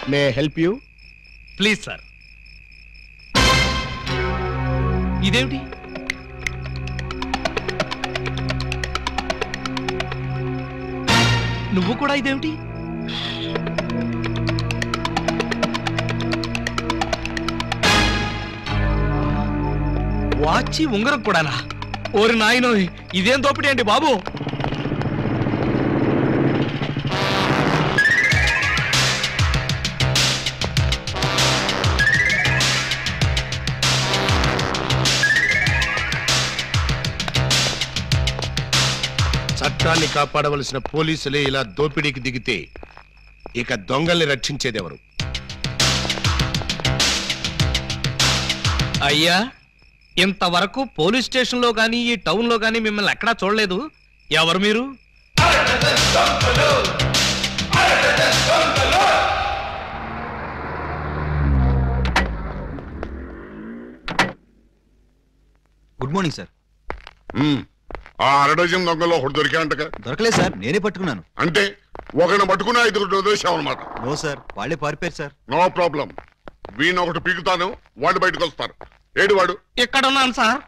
May help you please sir ఇదేమిటి నువ్వు కూడా ఇదేమిటి వాచి ఉంగరం కూడానా ఓరి నాయనో ఇదేం దోపిడీ అండి బాబు చట్టాన్ని కాపాడవలసిన పోలీసులే ఇలా దోపిడీకి దిగితే ఇక దొంగల్ని రక్షించేదెవరు అయ్యా ఇంతవరకు పోలీస్ స్టేషన్లో కానీ ఈ టౌన్లో కానీ మిమ్మల్ని ఎక్కడా చూడలేదు ఎవరు మీరు గుడ్ మార్నింగ్ సార్ ఉమ్, ఆ అరడజన్ దొంగలో ఒకటి దొరికాయంటగా దొరకలేదు సార్ నేనే పట్టుకున్నాను అంటే ఒకరిని పట్టుకుని ఐదుగురు వదిలేసామన్నమాట నో సార్ వాళ్ళే పారిపోయారు సార్ నో ప్రాబ్లం వీణ ఒకటి పీకుతాను వాళ్ళు బయటకు వస్తారు ఏడు వాడు ఇక్కడ ఉన్నాను సార్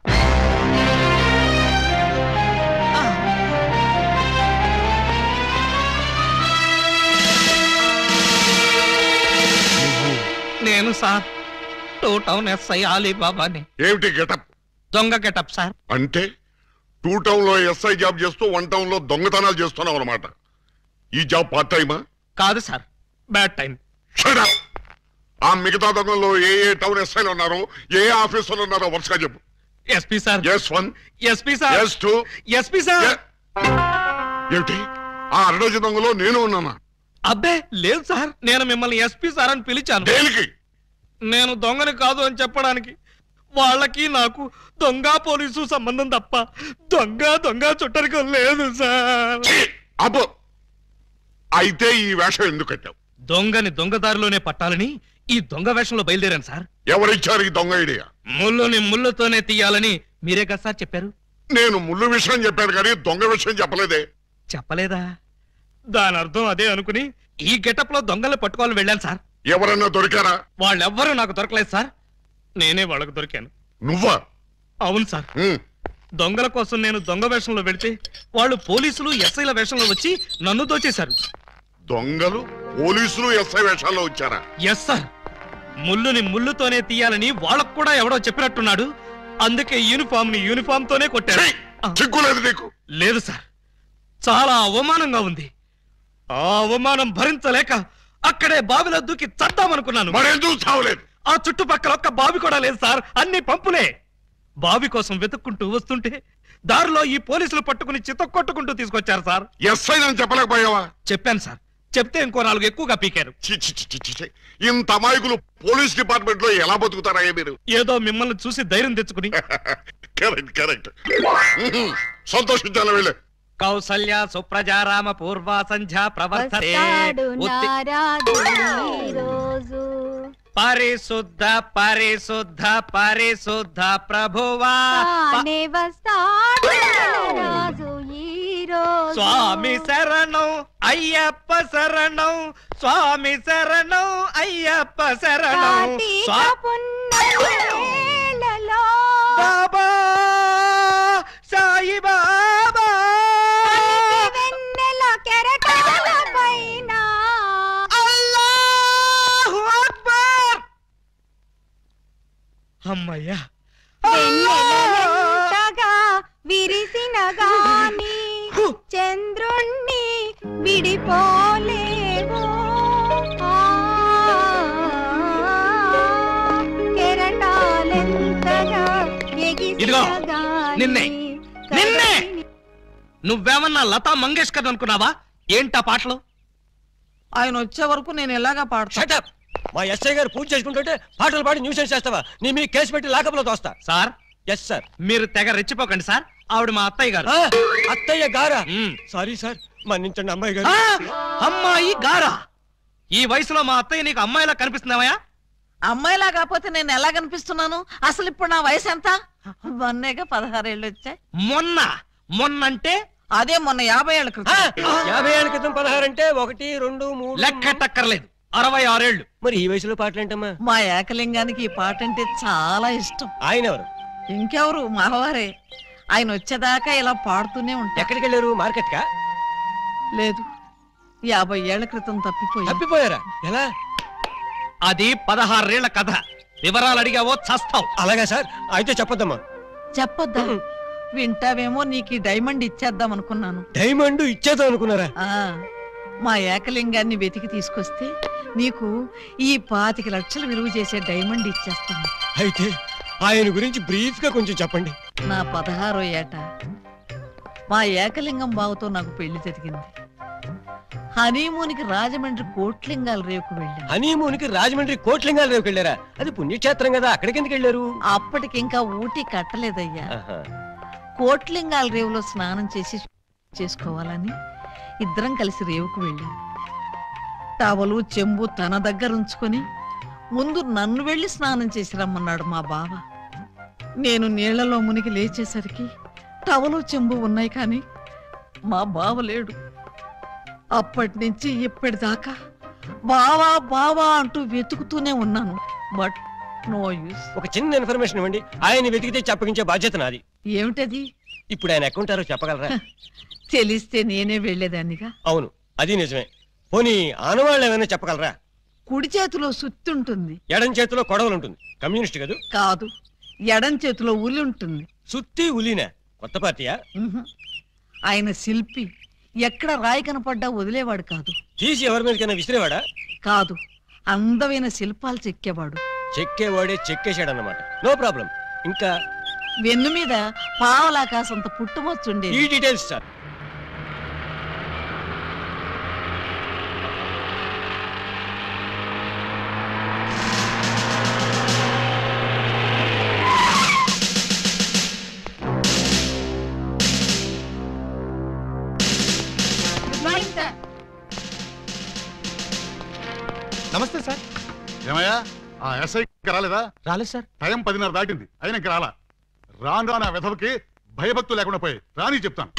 నేను సార్ టూ టౌన్ ఎస్ఐ అలీబాబాని ఏమిటి గెటప్ దొంగ గెటప్ సార్ అంటే టూ టౌన్ లో ఎస్ఐ జాబ్ చేస్తూ వన్ టౌన్ లో దొంగతనాలు చేస్తున్నావు అనమాట ఈ జాబ్ పార్ట్ టైమా కాదు sir bad time Shut up! ఆ మిగతా దొంగల్లో ఏ ఏ టౌన్ ఎస్ఐలు ఉన్నారో ఏ ఆఫీసర్లు ఉన్నారో వరుసగా చెప్పు SP sir S one SP sir S two SP sir ఏమిటి ఆ అరడజన్ దొంగలో నేను ఉన్నానా అబ్బే లేదు సార్ నేను మిమ్మల్ని ఎస్పీ సార్ అని పిలిచాను దేనికి నేను దొంగని కాదు అని చెప్పడానికి వాళ్ళకి నాకు దొంగ పోలీసు సంబంధం తప్ప దొంగ దొంగ చుట్టరికం లేదు సార్ అబ్బో అయితే ఈ వేషం ఎందుకు కట్టావు దొంగని దొంగదారిలోనే పట్టాలని ఈ దొంగ వేషంలో బయలుదేరాను సార్ ఎవరిచ్చారు ఈ దొంగ ఐడియా ముళ్ళుని ముళ్ళుతోనే తీయాలని మీరే కదా సార్ చెప్పారు నేను ముళ్ళు విషయం చెప్పాను కానీ దొంగ విషయం చెప్పలేదే చెప్పలేదా దాని అర్థం అదే అనుకుని ఈ గెటప్ లో దొంగలు పట్టుకోవాలని వెళ్ళాను సార్ ఎవరన్నా దొరికారా వాళ్ళెవ్వరూ నాకు దొరకలేదు సార్ నేనే వాళ్ళకు దొరికాను నువ్వా అవును సార్ ఉమ్, దొంగల కోసం నేను దొంగ వేషంలో వెళితే వాళ్ళు పోలీసులు ఎస్ఐల వేషంలో వచ్చి నన్ను దోచేశారు దొంగలు పోలీసులు ఎస్ఐ వేషాల్లో వచ్చారా ఎస్ సార్ ముళ్ళుని ముళ్ళుతోనే తీయాలని వాళ్ళకు కూడా ఎవడో చెప్పినట్టున్నాడు అందుకే యూనిఫామ్ ని యూనిఫామ్ తోనే కొట్టారు ఛీ! సిగ్గులేదు నీకు లేదు సార్ చాలా అవమానంగా ఉంది ఆ అవమానం భరించలేక అక్కడే బావిలో దూకి చద్దామనుకున్నాను మరెందుకు చావలేదు ఆ చుట్టుపక్కల ఒక్క బావి కూడా లేదు సార్ అన్ని పంపులే బావి కోసం వెతుక్కుంటూ వస్తుంటే దారిలో ఈ పోలీసులు పట్టుకుని చితక్కొట్టుకుంటూ తీసుకొచ్చారు సార్ ఎస్ఐ అని చెప్పలేకపోయావా చెప్పాను సార్ చెప్తే ఇంకో నాలుగు ఎక్కువగా పీకారు చి, చి, చి, చి, చి, చి. ఇంత అమాయకులు పోలీస్ డిపార్ట్మెంట్ లో ఎలా బతుకుతారా మీరు ఏదో మిమ్మల్ని చూసి ధైర్యం తెచ్చుకుని కరెక్ట్ కరెక్ట్ సంతోషించాలి వీళ్ళు కౌసల్య సుప్రజారామ పూర్వ సంధ్యా ప్రవర్తతే వస్తాడు ఉత్తి- నారాజు ఈ రోజు పరిశుద్ధ పరిశుద్ధ పరిశుద్ధ ప్రభువా ప- తానే వస్తాడు రాజు ఈ రోజు స్వామి శరణం అయ్యప్ప శరణం స్వామి శరణం అయ్యప్ప శరణం కార్తీక స్వా- పున్నమేలలో బాబా సాయి బాబా వెన్నెల కెరటాల పైన అల్లాహు అక్బర్ అమ్మయ్యా వెన్నెలెంతగా విరిసిన గాని చంద్రుణ్ణి విడిపోలేవు ఆ, కెరటాలెంతగా ఎగిసిన ఇదిగో, గాని నిన్నే, నిన్నే! కదలిని నువ్వేమన్నా లతా మంగేష్కర్ అనుకున్నావా ఏంటా పాటలు ఆయన వచ్చే వరకు నేను ఎలాగా పాడతా షటప్ మా ఎస్ఐ గారు పూజ చేసుకుంటుంటే పాటలు పాడి న్యూసెన్స్ చేస్తావా నీ మీ కేసు పెట్టి లాకప్లో తోస్తా సార్ ఎస్ సార్ మీరు తెగ రెచ్చిపోకండి సార్ ఆవిడ మా అత్తయ్య గారు అత్తయ్య గారా మ్మ్. సారీ సార్ మన్నించండి అమ్మాయి గారు ఆ, అమ్మాయి గారా ఈ వయసులో మా అత్తయ్య నీకు అమ్మాయిలా కనిపిస్తున్నావా అమ్మాయిలా కాకపోతే నేను ఎలా కనిపిస్తున్నాను అసలు ఇప్పుడు నా వయసు ఎంత మొన్నేగా పదహారేళ్ళు వచ్చాయి మొన్న మొన్నంటే అదే మొన్న యాభై ఏళ్ళ ఆ, క్రితం యాభై ఏళ్ళ క్రితం పదహారు అంటే ఒకటి రెండు మూడు లెక్కెట్టక్కర్లేదు అరవై ఆరేళ్లు మరి ఈ వయసులో పాటలు ఏంటమ్మా మా ఏకలింగానికి ఈ పాట అంటే చాలా ఇష్టం ఆయన ఎవరు ఇంకెవరు మావారే ఆయన వచ్చేదాకా ఇలా పాడుతూనే ఉంటా ఎక్కడికి వెళ్ళారు మార్కెట్ కా లేదు యాభై ఏళ్ల క్రితం తప్పిపోయి తప్పిపోయారా ఎలా అది పదహారేళ్ల కథ వివరాలు అడిగావో చస్తావు అలాగా సార్ అయితే చెప్పొద్దమ్మా చెప్పొద్దా వింటావేమో నీకు ఈ డైమండ్ ఇచ్చేద్దాం అనుకున్నాను డైమండ్ ఇచ్చేద్దాం అనుకున్నారా ఆ మా ఏకలింగాన్ని వెతికి తీసుకొస్తే నీకు ఈ పాతిక లక్షలు విలువ చేసే డైమండ్ ఇచ్చేస్తాను అయితే ఆయన గురించి బ్రీఫ్ గా కొంచెం చెప్పండి నా పదహారో ఏట మా ఏకలింగం బావతో నాకు పెళ్లి జరిగింది హనీమూన్కి రాజమండ్రి కోట్లింగాల రేవుకు వెళ్ళాను హనీమూన్ కి రాజమండ్రి కోట్లింగాల రేవుకి వెళ్ళారా అది పుణ్యక్షేత్రం కదా అక్కడికి ఎందుకు వెళ్ళారు అప్పటికింకా ఊటీ కట్టలేదయ్యా ఆహా. కోట్లింగాల రేవులో స్నానం చేసి చేసుకోవాలని ఇద్దరం కలిసి రేవుకు వెళ్ళాం టవలు చెంబు తన దగ్గర ఉంచుకొని ముందు నన్ను వెళ్ళి స్నానం చేసి రమ్మన్నాడు మా బావ నేను నీళ్లలో మునిగి లేచేసరికి టవలు చెంబు ఉన్నాయి కానీ మా బావ లేడు అప్పటి నుంచి ఇప్పటిదాకా బావా బావా అంటూ వెతుకుతూనే ఉన్నాను బట్ నో యూస్ ఒక చిన్న ఇన్ఫర్మేషన్ ఇవ్వండి ఆయన వెతికితే చెప్పగించే బాధ్యత నాది ఏమిటది ఇప్పుడు ఆయన ఎక్కడుంటారో చెప్పగలరా తెలిస్తే నేనే వెళ్ళేదాన్నిగా అవును అది నిజమే పోనీ ఆనవాళ్ళు ఏమైనా చెప్పగలరా కుడి చేతిలో సుత్తుంటుంది ఎడం చేతిలో కొడవలు ఉంటుంది కమ్యూనిస్ట్ కదూ కాదు ఎడం చేతిలో ఉలి ఉంటుంది సుత్తి ఉలీనా కొత్త పార్టీయా ఉహు. ఆయన శిల్పి ఎక్కడ రాయి కనపడ్డా వదిలేవాడు కాదు తీసి ఎవరి మీదకైనా విసిరేవాడా కాదు అందమైన శిల్పాలు చెక్కేవాడు చెక్కేవాడే చెక్కేశాడన్నమాట నో ప్రాబ్లం ఇంకా వెన్ను మీద పావలాకాసంత పుట్టుమొచ్చుండే ఈ డీటెయిల్స్ సార్ నమస్తే సార్ ఏమయ్యా ఆ ఎస్ఐ ఇంకా రాలేదా రాలేదు సార్ టైం పదిన్నర దాటింది అయినా ఇంకా రాలా రాను రాను ఆ వెధవకి భయభక్తులు లేకుండా పోయి రాని చెప్తాను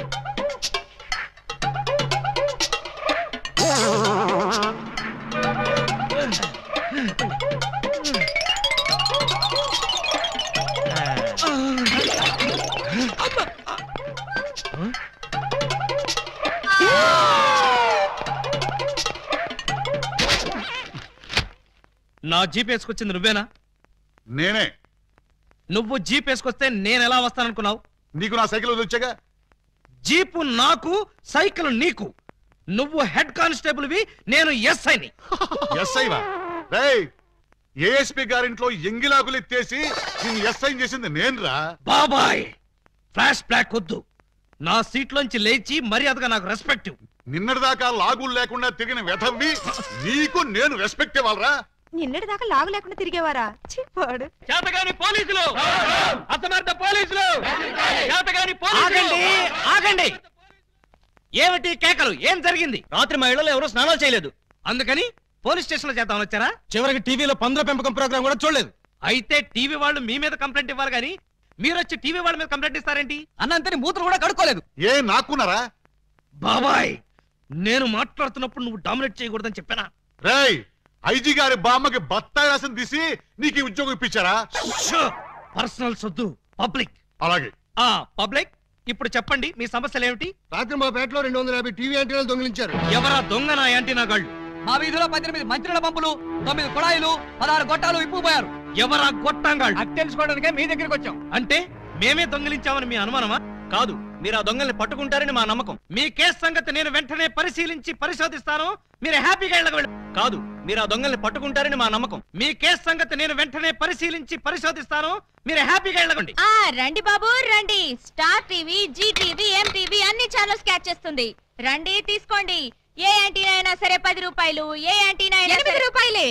నా జీప్ వేసుకొచ్చింది నువ్వేనా నేనే నువ్వు జీప్ వేసుకొస్తే నేను ఎలా వస్తాననుకున్నావు నీకు నా సైకిల్ వదిలిచ్చాగా జీపు నాకు సైకిల్ నీకు నువ్వు హెడ్ కానిస్టేబుల్ వి నేను ఎస్ఐని ఎస్ఐవా రేయ్ ఏఎస్పీ గారింట్లో ఎంగిలాకులు ఎత్తేసి నేను ఎస్ఐ చేసింది నేనురా బాబాయ్ ఫ్లాష్ బ్లాక్ వద్దు నా సీట్లోంచి లేచి మర్యాదగా నాకు రెస్పెక్ట్ నిన్నటిదాకా లాగులు లేకుండా తిరిగిన వెధవ్వి నీకు నేను రెస్పెక్ట్ ఇవ్వాలరా నిన్నటి దాకా లాగు లేకుండా తిరిగేవారా చిప్పాడు చేతగాని పోలీసులు అసమర్థ పోలీసులు చేతగాని ఆగండి ఆగండి ఏమిటి కేకలు ఏం జరిగింది రాత్రి మా ఇళ్లలో ఎవరూ స్నానాలు చేయలేదు అందుకని పోలీస్ స్టేషన్ లో చేద్దామని వచ్చారా చివరికి టీవీలో పందుల పెంపకం ప్రోగ్రామ్ కూడా చూడలేదు అయితే టీవీ వాళ్ళు మీ మీద కంప్లైంట్ ఇవ్వాలి కానీ మీరు వచ్చి టీవీ వాళ్ళ మీద కంప్లైంట్ ఇస్తారేంటి అన్నంతని మూతులు కూడా కడుక్కోలేదు ఏ నాకున్నారా బాబాయ్ నేను మాట్లాడుతున్నప్పుడు నువ్వు డామినేట్ చేయకూడదని చెప్పానా రేయ్ ఐజీ గారి బామ్మకి బత్తాయి రాసిన తీసి నీకు ఈ ఉద్యోగం ఇప్పించారా పర్సనల్ సొద్దు పబ్లిక్ అలాగే ఆ పబ్లిక్ ఇప్పుడు చెప్పండి మీ సమస్యలు ఏమిటి రాత్రి మా పేటలో రెండు వందల యాభై టీవీ యాంటీనాలు దొంగిలించారు ఎవరా దొంగ నా యాంటీనా గాళ్ళు మా వీధిలో పద్దెనిమిది మంత్రుల పంపులు తొమ్మిది కుళాయిలు పదహారు గొట్టాలు ఇప్పుపోయారు ఎవరా గొట్టంగాళ్ళు అది తెలుసుకోవడానికే మీ దగ్గరికి వచ్చాం అంటే మేమే దొంగిలించామని మీ అనుమానమా కాదు మీరు ఆ దొంగల్ని పట్టుకుంటారని మా నమ్మకం మీ కేసు సంగతి నేను వెంటనే పరిశీలించి పరిశోధిస్తాను మీరు హ్యాపీగా ఇళ్ళకి వెళ్ళ కాదు మీరు ఆ దొంగల్ని పట్టుకుంటారని మా నమ్మకం మీ కేసు సంగతి నేను వెంటనే పరిశీలించి పరిశోధిస్తాను మీరు హ్యాపీగా వెళ్ళకండి ఆ రండి బాబు రండి Star TV Zee TV M TV అన్ని ఛానల్స్ క్యాచ్ చేస్తుంది రండి తీసుకోండి ఏ యాంటీనా అయినా సరే పది రూపాయలు ఏ యాంటీనా అయినా ఎనిమిది రూపాయలే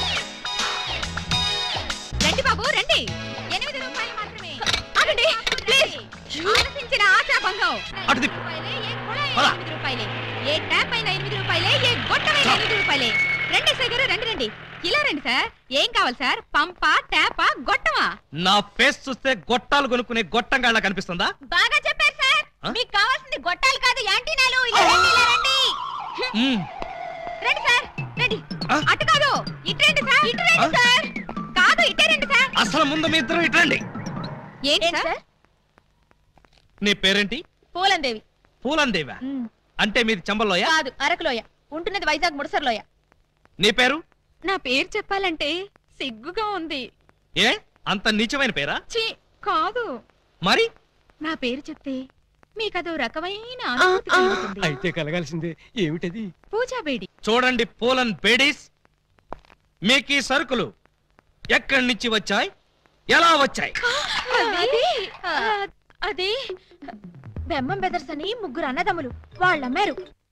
రండి బాబు రండి ఎనిమిది రూపాయలు మాత్రమే ఆగండి ప్లీజ్ ఆలోచించిన ఆశాభంగం అటు తిప్పు. రూపాయలే, ఏ కుళాయి పద. ఎనిమిది రూపాయలే ఏ ట్యాప్ అయినా ఎనిమిది రూపాయలే ఏ గొట్టమైనా ఎనిమిది రూపాయలే రండి సార్ గారు రండి రండి ఇలా రండి సార్ ఏం కావాలి సార్ పంపా ట్యాపా గొట్టమా నా ఫేస్ చూస్తే గొట్టాలు కొనుక్కునే గొట్టంగాళ్ళ కనిపిస్తుందా బాగా చెప్పారు సార్ ఆ? మీకు కావాల్సింది గొట్టాలు కాదు యాంటీనాలు ఇలా రండి ఇలా రండి మ్మ్. రండి సార్ రండి ఆ? అటు కాదు ఇటు రండి సార్ ఇటు రండి సార్ కాదు ఇటే రండి సార్ అసలు ముందు మీ ఇద్దరు ఇట్రండి ఏంటి సార్ నీ పేరేంటి పూలందేవి పూలందేవా అంటే మీది చంబల్లోయ కాదు అరకులోయ ఉంటున్నది వైజాగ్ ముడసర్లోయ నీ పేరు నా పేరు చెప్పాలంటే సిగ్గుగా ఉంది ఏ అంత నీచమైన పేరా ఛీ కాదు మరి నా పేరు చెప్తే మీకదో రకమైన అనుభూతి కలుగుతుంది. అయితే కలగాల్సిందే ఏమిటది పూజా బేడి చూడండి పూలన్ బేడీస్ మీకు ఈ సరుకులు ఎక్కడి నుంచి వచ్చాయి ఎలా వచ్చాయి అది ఆ, అది బెమ్మం బెదర్స్ అని ముగ్గురు అన్నదమ్ములు వాళ్ళమ్మారు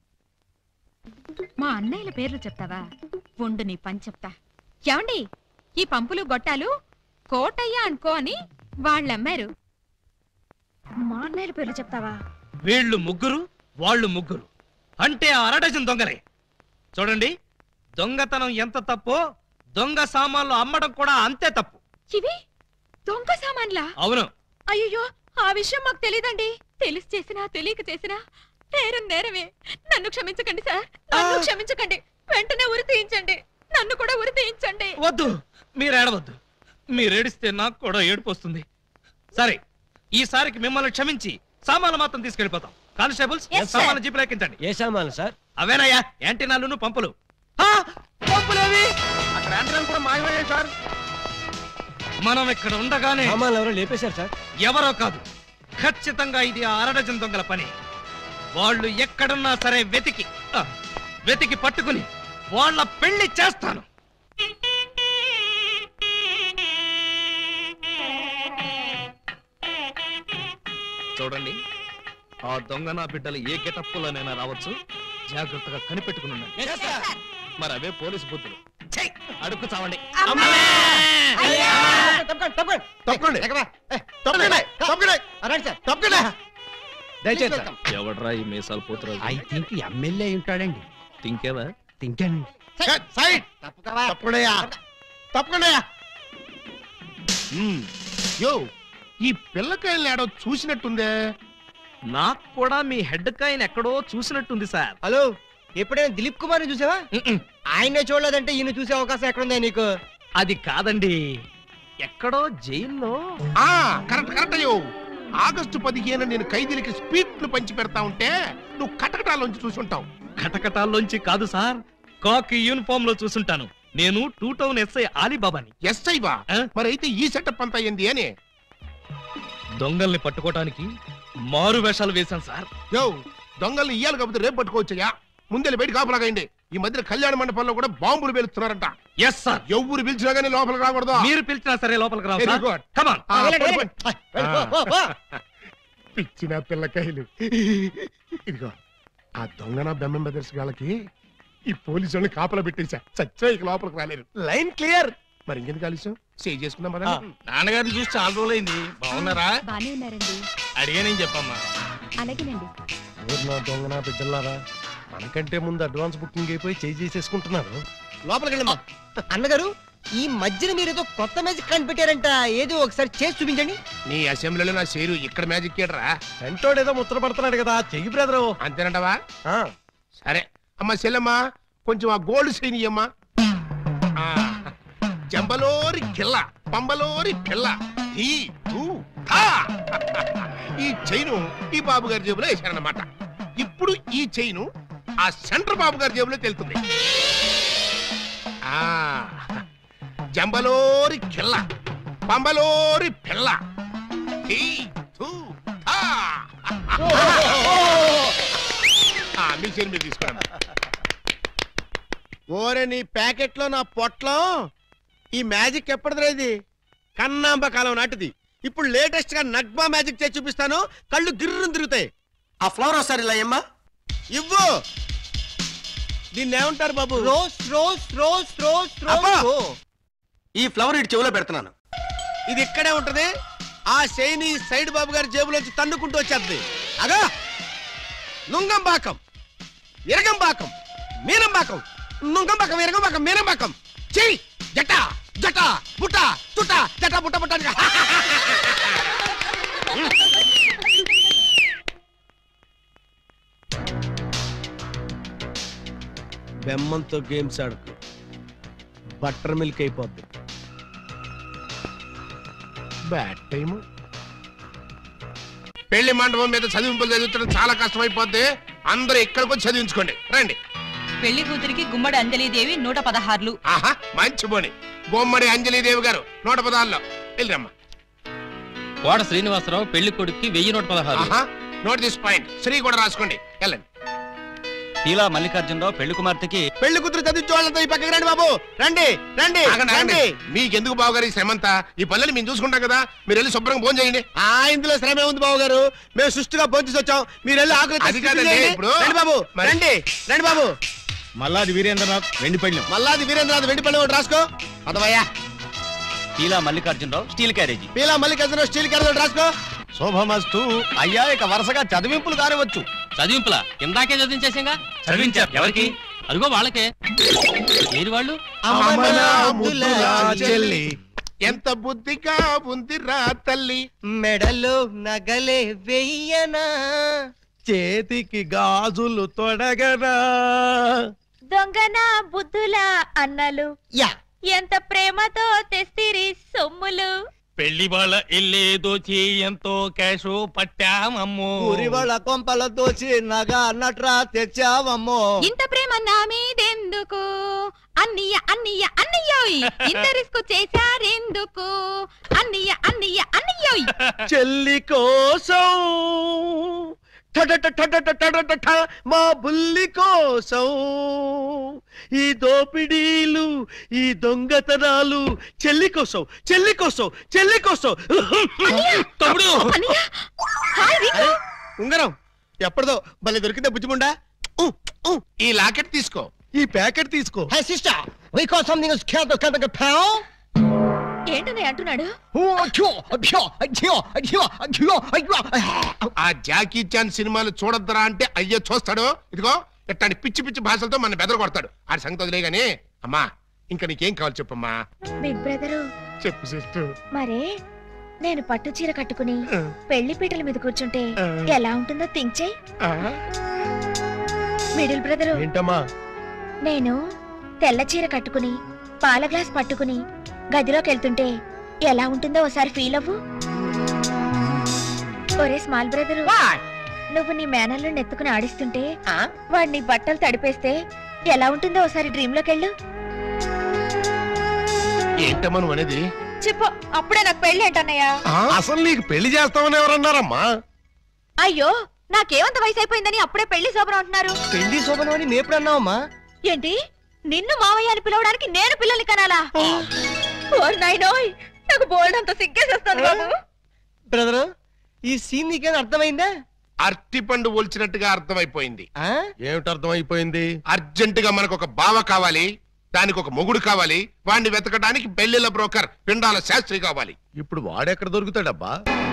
మా అన్నయ్యల పేర్లు చెప్తావా ఉండు నీ పని చెప్తా ఏమండి ఈ పంపులు గొట్టాలు కోటయ్య అనుకో అని వాళ్ళమ్మారు మా అన్నయ్యల పేర్లు చెప్తావా వీళ్ళు ముగ్గురు వాళ్ళు ముగ్గురు అంటే ఆ అరడజన్ దొంగలే చూడండి దొంగతనం ఎంత తప్పో దొంగ సామాన్లు అమ్మడం కూడా అంతే తప్పు ఇవి దొంగ సామాన్లా అవును అయ్యో ఆ విషయం మాకు తెలీదండి తెలిసి చేసినా తెలియక చేసినా నేరం నేరమే నన్ను క్షమించకండి సార్ నన్ను క్షమించకండి వెంటనే ఉరి తీయించండి నన్ను కూడా ఉరి తీయించండి వద్దు మీరు ఏడవద్దు మీరు ఏడిస్తే నాకు కూడా ఏడుపు వస్తుంది సరే ఈసారికి మిమ్మల్ని క్షమించి సామాన్లు మాత్రం తీసుకెళ్ళిపోతాం కానిస్టేబుల్స్ Yes, sir. సామాన్లు జీపులో ఎక్కించండి ఏ సామాను సార్ అవేనయ్యా యాంటీనాలును పంపులు ఆ! పంపులేవి అక్కడ యాంటీనాలు కూడా మాయమయ్యాయి సార్ మనం ఇక్కడ ఉండగానే సామాన్లు ఎవరో లేపేశారు సార్ ఎవరో కాదు ఖచ్చితంగా ఇది ఆ అరడజన్ దొంగల పని వాళ్ళు ఎక్కడున్నా సరే వెతికి ఆ, వెతికి పట్టుకుని వాళ్ళ పెళ్లి చేస్తాను చూడండి ఆ దొంగ నా బిడ్డలు ఏ గెటప్పులోనైనా రావచ్చు జాగ్రత్తగా కనిపెట్టుకుని ఉండండి మరి అవే పోలీసు బుద్ధులు ఛై! అడుక్కు చావండి తప్పకండి తప్పకండి తప్పకండి తప్పకండి దయచేసి సార్ ఎవడ్రా ఈ మీసాలు పోతురాజు ఐ థింక్ ఎమ్మెల్యే ఉంటాడండి తింకేవా తింకానండి సైడ్ తప్పకుండా తప్పకుండా యో ఈ పిల్లకాయలు ఏడో చూసినట్టుందే నాకు కూడా మీ హెడ్ కాయని ఎక్కడో చూసినట్టుంది సార్ హలో ఎప్పుడైనా దిలీప్ కుమార్ చూసావా ఆయనే చూడలేదంటే ఈయన చూసే అవకాశం ఎక్కడుందా నీకు అది కాదండి ఎక్కడో జైల్లో ఆ కరెక్ట్ కరెక్ట్ అయ్యో ఆగస్టు పదిహేను నేను ఖైదీలకి స్పీట్లు పంచి పెడతా ఉంటే నువ్వు కటకటాలోంచి చూసుంటావు కటకటాల్లోంచి కాదు సార్ కాకి యూనిఫామ్ లో చూసుంటాను నేను టూ టౌన్ ఎస్ఐ ఆలీబాబాని ఎస్ఐ బా ఆ? మరి అయితే ఈ సెటప్ అంతా ఏంది అని దొంగల్ని పట్టుకోవటానికి మారు వేషాలు వేశాను సార్ యో దొంగల్ని ఇయ్యాలి కాకపోతే రేపు పట్టుకోవచ్చయ్యా ముందే బయట కాపలాగండి ఈ మధ్య కళ్యాణ మండపంలో కూడా బాంబులు పేలుస్తున్నారంట ఎస్ సార్ ఎవరు పిలిచినా కానీ లోపలికి రాకూడదు మీరు పిలిచినా సరే లోపలికి రావు Very సార్ good. కమాన్ ఆ, వెళ్ళండి, పడు, వెళ్ళండి. పడు. ఆ. పిచ్చిన పిల్లకాయలు ఇదిగో ఆ దొంగన బెమ్మం బెదర్స్ గాళ్ళకి ఈ పోలీసు వాళ్ళని కాపలా పెట్టేశా చచ్చా ఇక లోపలికి రాలేరు లైన్ క్లియర్ మరి ఇంకెందుకు కలిసి సేవ్ చేసుకుందాం కదా నాన్నగారిని చూసి చాలా రోజులైంది బాగున్నారా బానే ఉన్నారండి అడిగానని చెప్పమ్మా అలాగేనండి ఊరినా దొంగన బిడ్డలారా మనకంటే ముందు అడ్వాన్స్ బుకింగ్ అయిపోయి చేయి చేసేసుకుంటున్నారు లోపలికి వెళ్ళమ్మా అన్నగారు ఈ మధ్యన మీరు ఏదో కొత్త మ్యాజిక్ కనిపెట్టారంట ఏదో ఒకసారి చేసి చూపించండి నీ అసెంబ్లీలో నా షేరు ఇక్కడ మ్యాజిక్ ఏడరా సెంటోడు ఏదో ముచ్చట పడుతున్నాడు కదా చెయ్యి బ్రదరు అంతేనంటవా సరే అమ్మ చెల్లమ్మా కొంచెం ఆ గోల్డ్ చైన్ ఇయ్యమ్మా ఆ, జంబలోరి కిల్ల పంబలోరి పిల్ల ఈ ఊ, థా. ఈ చైను ఈ బాబు గారి జేబులో వేశారన్నమాట ఇప్పుడు ఈ చైను ఆ సెంటర్ బాబు గారి జేబులో తెలుతుంది ఆ జంబలోరి కిల్ల పంబలోరి పిల్ల ఈ, థూ, థా. ఆ, మీ చైన్ మీరు తీసుకోండి ఓరే నీ ప్యాకెట్ లో నా పొట్లం ఈ మ్యాజిక్ ఎప్పటిదిరా ఇది కన్నాంబ కాలం నాటిది ఇప్పుడు లేటెస్ట్ గా నగ్మా మ్యాజిక్ చేసి చూపిస్తాను కళ్ళు గిర్రం తిరుగుతాయి ఆ ఫ్లవర్ ఒకసారి ఇలా అమ్మా ఇవ్వు దీన్ని ఏమంటారు బాబు రోజ్ రోజ్ రోజ్ రోజ్ అబ్బా! రోజ్ ఈ ఫ్లవర్ ఇటు చెవిలో పెడుతున్నాను ఇది ఇక్కడే ఉంటది ఆ శైని సైడ్ బాబు గారి జేబులోంచి తన్నుకుంటూ వచ్చేది అగా నుంగంబాకం ఇరగంబాకం మీనంబాకం నుంగంబాకం ఇరగంబాకం మీనంబాకం చెయ్యి జట జట బుట్ట తుట జట బుట్ట బుట్ట అని. బెమ్మంతో గేమ్స్ ఆడకు బట్టర్ మిల్క్ అయిపోద్ది బ్యాడ్ టైం పెళ్లి మండపం మీద చదివింపులు చదివించడం చాలా కష్టమైపోద్ది అందరూ ఇక్కడికి వచ్చి చదివించుకోండి రండి పెళ్లి కూతురికి గుమ్మడి అంజలీదేవి నూట పదహార్లు ఆహా మంచి బోని బొమ్మడి అంజలీదేవి గారు నూట పదాల్లో వెళ్ళరమ్మా కోట శ్రీనివాసరావు పెళ్లి కొడుక్కి వెయ్యి నూట పదహారు ఆహా నోట్ దిస్ పాయింట్ శ్రీ కూడా రాసుకోండి వెళ్ళండి తీలా మల్లికార్జునరావు పెళ్లి కుమార్తెకి పెళ్లి కూతురు చదివించే వాళ్ళంతా ఈ పక్కకి రండి బాబు రండి రండి ఆగండి, ఆగండి. రండి మీకెందుకు బావగారు ఈ శ్రమంతా ఈ పనులు మేము చూసుకుంటాం కదా మీరు వెళ్ళి శుభ్రంగా ఫోన్ చేయండి ఆ ఇందులో శ్రమే ఉంది బాబు గారు మేము సుష్టిగా భోంచేసి వచ్చాం మీరు వెళ్ళి ఆకులు అది కాదండి, ఇప్పుడు- రండి బాబు మరి- రండి రండి బాబు మల్లాది వీరేంద్రనాథ్ వెండి పళ్ళెం మల్లాది వీరేంద్రనాథ్ వెండి పల్లి ఒకటి రాసుకో పదవయ్యా తీలా మల్లికార్జునరావు స్టీల్ క్యారేజీ పీలా మల్లికార్జున స్టీల్ క్యారెట్ ఒకటి రాసుకో శోభమస్తు అయ్యా ఇక వరుసగా చదివింపులు కానివచ్చు చదివింపులా ఇందాకే చదివించేసాగా చదివించారు ఎవరికి అదిగో వాళ్ళకే ఏది వాళ్ళు అమన ముద్దుల చెల్లి ఎంత బుద్ధిగా ఉందిరా తల్లి మెడలో నగలే వెయ్యనా చేతికి గాజులు తొడగనా దొంగన బుద్ధుల అన్నలు యా ఎంత ప్రేమతో తెస్తిరి సొమ్ములు పెళ్లి వాళ్ళ ఇల్లే దోచి ఎంతో క్యాష్ పట్టామమ్మో ఊరి వాళ్ళ కొంపల దోచి నగ నట్రా తెచ్చావమ్మో ఇంత ప్రేమ నా మీదెందుకు అన్నయ్య అన్నయ్య అన్నయ్యోయ్ ఇంత రిస్క్ చేశారెందుకు అన్నయ్య అన్నయ్య అన్నయ్యోయ్ చెల్లి కోసం టడట టడట టడట ట మా బుల్లి కోసం ఈ దోపిడీలు ఈ దొంగతనాలు చెల్లి కోసం చెల్లి కోసం చెల్లి కోసం తమ్ముడు అన్నయ్య హాయ్ రింకు ఉంగరం ఎప్పటిదో భలే దొరికిందే బుజ్జిముండా ఊ, ఊ. ఈ లాకెట్ తీసుకో ఈ ప్యాకెట్ తీసుకో hey sister we call something is cat the the పౌ ఏంటన్నయ్య అంటున్నాడు ఓ అయ్యో అయ్యో అయ్యో అయ్యో అయ్యో అయ్యో ఆ జాకీ చాన్ సినిమాలు చూడొద్దరా అంటే అయ్యో చూస్తాడు ఇదిగో ఇట్లాంటి పిచ్చి పిచ్చి భాషలతో మన బెదర కొడతాడు ఆడి సంగతి వదిలే గానీ అమ్మా ఇంకా నీకేం కావాలి చెప్పమ్మా బిగ్ బ్రదరు చెప్పు సిస్టర్ మరే నేను పట్టు చీర కట్టుకుని పెళ్లి పీటల మీద కూర్చుంటే ఎలా ఉంటుందో థింక్ చేయి మిడిల్ బ్రదరు ఏంటమ్మా నేను తెల్ల చీర కట్టుకుని పాల గ్లాస్ పట్టుకుని గదిలోకి వెళ్తుంటే ఎలా ఉంటుందో ఒకసారి ఫీల్ అవ్వు ఒరే స్మాల్ బ్రదరు నువ్వు నీ మేనల్లో నెత్తుకుని ఆడిస్తుంటే వాడు నీ బట్టలు తడిపేస్తే ఎలా ఉంటుందో ఒకసారి డ్రీమ్ లోకి వెళ్ళు ఏంటమ్మా నువ్వు అనేది చెప్పు అప్పుడే నాకు పెళ్లి ఏంటన్నయ్యా అసలు నీకు పెళ్లి చేస్తామని ఎవరన్నారమ్మా అయ్యో నాకేమంత వయసు అయిపోయిందని అప్పుడే పెళ్లి శోభనం అంటున్నారు పెళ్లి శోభనం అని మేప్పుడు అన్నావమ్మా ఏంటి నిన్ను మావయ్య అని పిలవడానికి నేను పిల్లల్ని కనాలా ఓరి నాయనోయ్ నాకు బోల్డ్ అంత సిగ్గేసేస్తాను బాబు బ్రదర్ ఈ సీన్ నీకేం అర్థమైందా అరటి పండు ఒలిచినట్టుగా అర్థమైపోయింది ఆ? ఏమిటి అర్థమైపోయింది అర్జెంట్ గా మనకు ఒక బావ కావాలి దానికి ఒక మొగుడు కావాలి వాడిని వెతకడానికి పెళ్లిళ్ళ బ్రోకర్ పిండాల శాస్త్రి కావాలి ఇప్పుడు వాడెక్కడ దొరుకుతాడబ్బా